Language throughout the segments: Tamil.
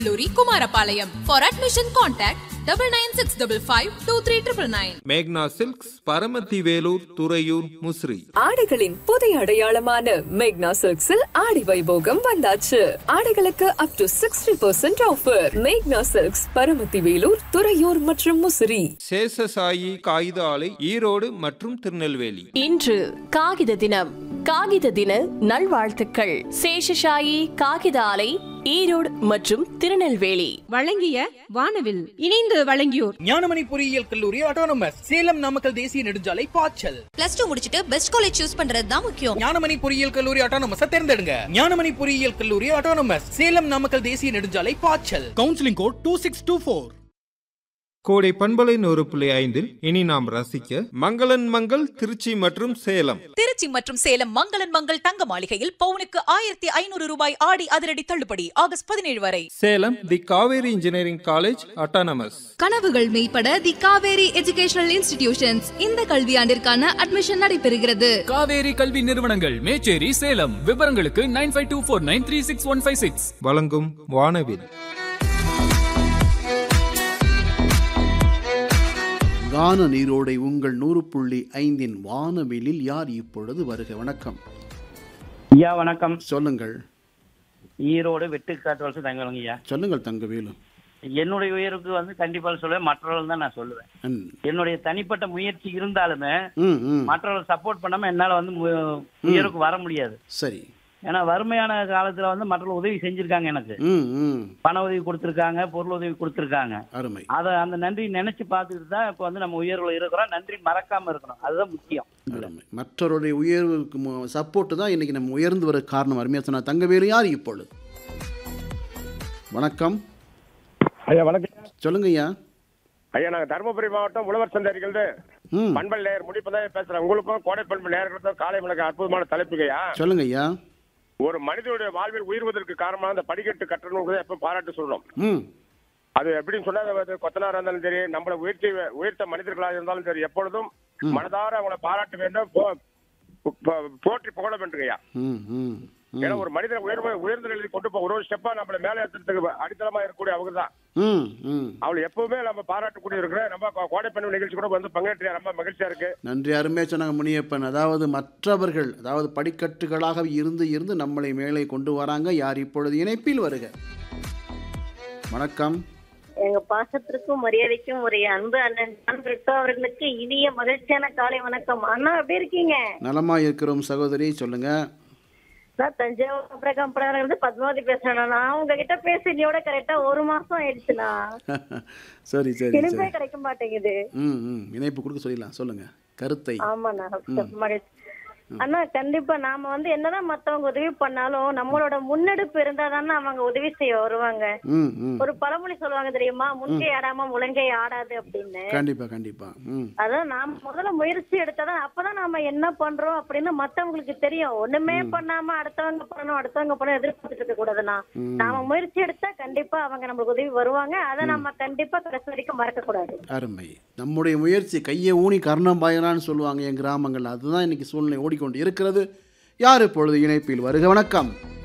Luri Kumarapalayam. For admission, contact double nine six double five two three triple nine. மேக்னா சில்க்ஸ் பரமத்தி வேலூர் துறையூர் முசிறி ஆடைகளின் புதிய அடையாளமான மேக்னா சில்க்ஸில் ஆடி வைபோகம் வந்தாச்சு ஆடைகளுக்கு up to sixty percent offer மேக்னா சில்க்ஸ் பரமத்தி வேலூர் துறையூர் மற்றும் முசிறி சேஷசாயி காகித ஆலை ஈரோடு மற்றும் திருநெல்வேலி இன்று காகித தினம் காகித தின நல்வாழ்த்துக்கள் சேஷசாயி காகித ஆலை ஈரோடு மற்றும் திருநெல்வேலி வழங்கிய வானவில் இணைந்து வழங்கியோர் ஞானமணி பொறியியல் கல்லூரி ஆட்டோனமஸ் சேலம் நாமக்கல் தேசிய நெடுஞ்சாலை பாய்ச்சல் பிளஸ் டூ முடிச்சிட்டு பெஸ்ட் காலேஜ் சூஸ் பண்றது தான் முக்கியம் ஞானமணி பொறியியல் கல்லூரி ஆட்டோனமஸ் தேர்ந்தெடுங்க ஞானமணி பொறியியல் கல்லூரி ஆட்டோனமஸ் சேலம் நாமக்கல் தேசிய நெடுஞ்சாலை பாய்ச்சல் counselling code two six two four கோடை பண்பலை நூறு புள்ளி ஐந்தில் இனி நாம் ரசிக்க மங்களன் மங்கள் திருச்சி மற்றும் சேலம் திருச்சி மற்றும் சேலம் மங்களன் மங்கள் தங்க மாளிகையில் பவுனுக்கு ஆயிரத்தி ஐநூறு ரூபாய் ஆடி அதிரடி தள்ளுபடி ஆகஸ்ட் பதினேழு வரை Salem the Kaveri engineering college autonomous கனவுகள் மெய்ப்பட தி காவேரி எஜுகேஷனல் இன்ஸ்டிடியூஷன்ஸ் இந்த கல்வியாண்டிற்கான அட்மிஷன் நடைபெறுகிறது காவேரி கல்வி நிறுவனங்கள் மேச்சேரி சேலம் விவரங்களுக்கு nine five two four nine three six one five six வழங்கும் வானவில் கான நீரோடை உங்கள் நூறு புள்ளி ஐந்தின் வானவிலில் யார் இப்பொழுது வருக வணக்கம் ஐயா வணக்கம் சொல்லுங்கள் ஈரோடு வெட்டுக்காட்டு வருஷம் தங்கவங்க ஐயா சொல்லுங்கள் தங்கவேலு என்னுடைய உயர்வுக்கு வந்து கண்டிப்பா சொல்லுவேன் மற்றவர்கள் தான் நான் சொல்லுவேன் ம், என்னுடைய தனிப்பட்ட முயற்சி இருந்தாலுமே ம், ம். மற்றவர்கள் சப்போர்ட் பண்ணாம என்னால வந்து மு- உயர்வுக்கு வர முடியாது சரி ஏன்னா வறுமையான காலத்துல வந்து மற்றவர்கள் உதவி செஞ்சிருக்காங்க எனக்கு ம் ம் பண உதவி கொடுத்திருக்காங்க பொருள் உதவி கொடுத்திருக்காங்க அருமை அத அந்த நன்றி நினைச்சு பார்த்துட்டு தான் இப்ப வந்து நம்ம உயர்வுல இருக்கிறோம் நன்றி மறக்காம இருக்கணும் அதுதான் முக்கியம் அருமை மற்றவருடைய உயர்வுக்கு சப்போர்ட் தான் இன்னைக்கு நம்ம உயர்ந்து வர காரணம் அருமையா சொன்னா தங்கவேலு யார் இப்பொழுது வணக்கம் ஐயா வணக்கம் சொல்லுங்க ஐயா ஐயா நாங்க தருமபுரி மாவட்டம் உழவர் சந்தைகள் ம் பண்பல் நேர் முடிப்பதான் பேசுறேன் உங்களுக்கும் கோடை பண்பல் நேர்களுக்கும் காலை வணக்கம் அற்புதமான தலைப்புகையா சொல்லுங்க ஐயா ஒரு மனிதனுடைய வாழ்வில் உயிர்வதற்கு காரணமான அந்த படிக்கட்டு கட்டணுங்கிறத எப்ப பாராட்டு சொல்லணும் ம் அது எப்படின்னு சொன்னா அது கொத்தனாரா இருந்தாலும் சரி நம்மளை உயர்த்தி உயர்த்த மனிதர்களாக இருந்தாலும் சரி எப்பொழுதும் மனதார அவங்கள பாராட்ட வேண்டும் போ- போ- போற்றி புகழ வேண்டுங்கய்யா ம் ம் ம். ஏன்னா ஒரு மனிதனை உயர்வு உயர்ந்த நிலைக்கு கொண்டு போ ஒரு ஒரு ஸ்டெப்பா நம்மள மேலே ஏற்றுறதுக்கு அடித்தளமா இருக்கக்கூடிய அவங்க தான் ம் ம் அவளை எப்பவுமே நம்ம பாராட்டக்கூடிய இருக்கிற நம்ம கோ- கோடை பண்ணு நிகழ்ச்சி கூட வந்து பங்கேற்ற ரொம்ப மகிழ்ச்சியா இருக்கு நன்றி அருமையாக சொன்னாங்க முனியப்பன் அதாவது மற்றவர்கள் அதாவது படிக்கட்டுகளாக இருந்து இருந்து நம்மளை மேலே கொண்டு வராங்க யார் இப்பொழுது இணைப்பில் வருக வணக்கம் எங்க பாசத்திற்கும் மரியாதைக்கும் ஒரு அன்பு அண்ணன் ஜான் பிரிட்டோ அவர்களுக்கு இனிய மகிழ்ச்சியான காலை வணக்கம் அண்ணா எப்படி இருக்கீங்க நலமா இருக்கிறோம் சகோதரி சொல்லுங்க நான் தஞ்சாவூர் பிரகம் இருந்து பத்மாவதி பேசுறேன் நான் உங்ககிட்ட பேசி இன்னையோட கரெக்டா ஒரு மாசம் ஆயிடுச்சுண்ணா சரி சரி இனிப்பே சரி கிடைக்க மாட்டேங்குது ம் ம் இணைப்பு கொடுக்க சொல்லிடலாம் சொல்லுங்க கருத்தை ஆமாண்ணா மகிழ்ச்சி அண்ணா கண்டிப்பா நாம வந்து என்னதான் மத்தவங்க உதவி பண்ணாலும் நம்மளோட முன்னெடுப்பு இருந்தாதானே அவங்க உதவி செய்ய வருவாங்க ம் ம் ஒரு பழமொழி சொல்லுவாங்க தெரியுமா முன்கை ஆடாம முழங்கை ஆடாது அப்படின்னு கண்டிப்பா கண்டிப்பா ம் அதான் நாம முதல்ல முயற்சி எடுத்தாதான் அப்பதான் நாம என்ன பண்றோம் அப்படின்னு மத்தவங்களுக்கு தெரியும் ஒண்ணுமே பண்ணாம அடுத்தவங்க பண்ணணும் அடுத்தவங்க பண்ணணும் எதிர்பார்த்துட்டு இருக்க கூடாதுண்ணா நாம முயற்சி எடுத்தா கண்டிப்பா அவங்க நம்மளுக்கு உதவி வருவாங்க அதை நம்ம கண்டிப்பா கடைசி வரைக்கும் மறக்க கூடாது அருமை நம்முடைய முயற்சி கையை ஊனி கர்ணம் பாயலான்னு சொல்லுவாங்க என் கிராமங்கள் அதுதான் இன்னைக்கு சூழ்நிலை ஓடிக்கொண்டு இருக்கிறது யார் இப்பொழுது இணைப்பில் வருக வணக்கம்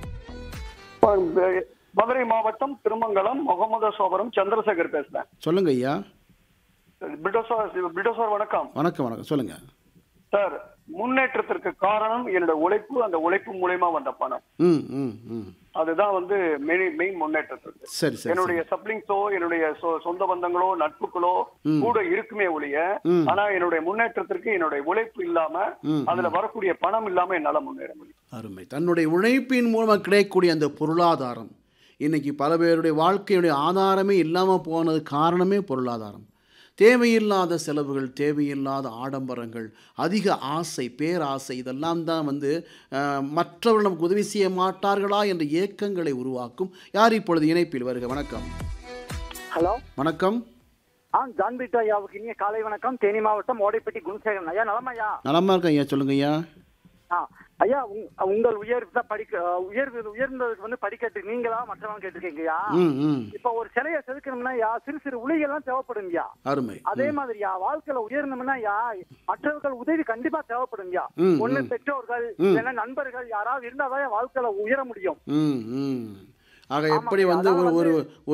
மதுரை மாவட்டம் திருமங்கலம் முகமது சோபரம் சந்திரசேகர் பேசுறேன் சொல்லுங்க ஐயா பிரிட்டோ சார் பிரிட்டோ சார் வணக்கம் வணக்கம் வணக்கம் சொல்லுங்க சார் முன்னேற்றத்திற்கு காரணம் என்னோட உழைப்பு அந்த உழைப்பு மூலயமா வந்த பணம் ம் ம் ம் அதுதான் வந்து மெயின் மெயின் முன்னேற்றத்திற்கு சரி சரி என்னுடைய சப்ளிங்ஸோ என்னுடைய சொ- சொந்த பந்தங்களோ நட்புகளோ ம். கூட இருக்குமே ஒழிய ம். ஆனா என்னுடைய முன்னேற்றத்திற்கு என்னுடைய உழைப்பு இல்லாம ம், அதுல வரக்கூடிய பணம் இல்லாம என்னால முன்னேற முடியும் அருமை தன்னுடைய உழைப்பின் மூலமாக கிடைக்கக்கூடிய அந்த பொருளாதாரம் இன்னைக்கு பல பேருடைய வாழ்க்கையுடைய ஆதாரமே இல்லாமல் போனது காரணமே பொருளாதாரம் தேவையில்லாத செலவுகள் தேவையில்லாத ஆடம்பரங்கள் அதிக ஆசை பேராசை இதெல்லாம் தான் வந்து அஹ், மற்றவர்கள் நமக்கு உதவி செய்ய மாட்டார்களா என்ற ஏக்கங்களை உருவாக்கும் யார் இப்பொழுது இணைப்பில் வருக வணக்கம் ஹலோ வணக்கம் ஆ ஜான் பிரிட்டோ ஐயாவுக்கு இனிய காலை வணக்கம் தேனி மாவட்டம் ஓடைப்பட்டி குணசேகரன் ஐயா நலமையா நலமா இருக்கேன் ஐயா சொல்லுங்க ஐயா ஆ ஐயா உங்- உங்கள் உயர்வு தான் படிக்க உயர்வு உயர்ந்ததுக்கு வந்து படிக்கட்டு நீங்களா மற்றவங்க கேட்டிருக்கீங்கய்யா ம் ம் இப்ப ஒரு சிலையை செதுக்கணும்னா யா சிறு சிறு உளிகள்லாம் தேவைப்படுங்கய்யா அருமை அதே மாதிரியா வாழ்க்கையில உயரணும்னா யா மற்றவர்கள் உதவி கண்டிப்பா தேவைப்படுங்கய்யா ம், ஒண்ணு ம். பெற்றோர்கள் ம். இல்லைன்னா நண்பர்கள் யாராவது இருந்தாதான் வாழ்க்கையில உயர முடியும் ம் ம் ஆக எப்படி ஆமாங்க, வந்து அதாவது ஒரு ஒரு வந்து-